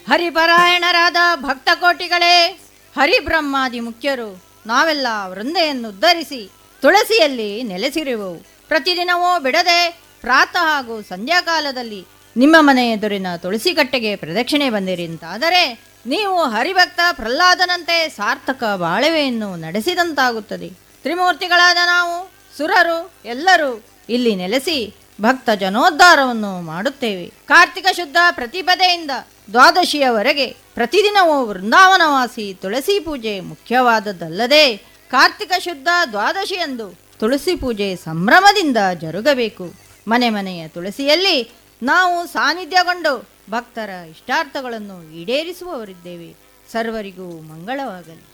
ಹರಿಪರಾಯಣರಾದ ಭಕ್ತ ಕೋಟಿಗಳೇ ಹರಿಬ್ರಹ್ಮಾದಿ ಮುಖ್ಯರು ನಾವೆಲ್ಲ ವೃಂದೆಯನ್ನು ಉದ್ಧರಿಸಿ ತುಳಸಿಯಲ್ಲಿ ನೆಲೆಸಿರುವೆವು ಪ್ರತಿದಿನವೂ ಬಿಡದೆ ಪ್ರಾತಃ ಹಾಗೂ ಸಂಧ್ಯಾಕಾಲದಲ್ಲಿ ನಿಮ್ಮ ಮನೆ ಎದುರಿನ ತುಳಸಿ ಕಟ್ಟೆಗೆ ಪ್ರದಕ್ಷಿಣೆ ಬಂದಿರಿ ಅಂತಾದರೆ ನೀವು ಹರಿಭಕ್ತ ಪ್ರಹ್ಲಾದನಂತೆ ಸಾರ್ಥಕ ಬಾಳವೆಯನ್ನು ನಡೆಸಿದಂತಾಗುತ್ತದೆ ತ್ರಿಮೂರ್ತಿಗಳಾದ ನಾವು ಸುರರು ಎಲ್ಲರೂ ಇಲ್ಲಿ ನೆಲೆಸಿ ಭಕ್ತ ಜನೋದ್ಧಾರವನ್ನು ಮಾಡುತ್ತೇವೆ ಕಾರ್ತಿಕ ಶುದ್ಧ ಪ್ರತಿಪದೆಯಿಂದ ದ್ವಾದಶಿಯವರೆಗೆ ಪ್ರತಿದಿನವೂ ವೃಂದಾವನವಾಸಿ ತುಳಸಿ ಪೂಜೆ ಮುಖ್ಯವಾದದ್ದಲ್ಲದೆ ಕಾರ್ತಿಕ ಶುದ್ಧ ದ್ವಾದಶಿಯಂದು ತುಳಸಿ ಪೂಜೆ ಸಂಭ್ರಮದಿಂದ ಜರುಗಬೇಕು ಮನೆ ಮನೆಯ ತುಳಸಿಯಲ್ಲಿ ನಾವು ಸಾನ್ನಿಧ್ಯಗೊಂಡು ಭಕ್ತರ ಇಷ್ಟಾರ್ಥಗಳನ್ನು ಈಡೇರಿಸುವವರಿದ್ದೇವೆ ಸರ್ವರಿಗೂ ಮಂಗಳವಾಗಲಿ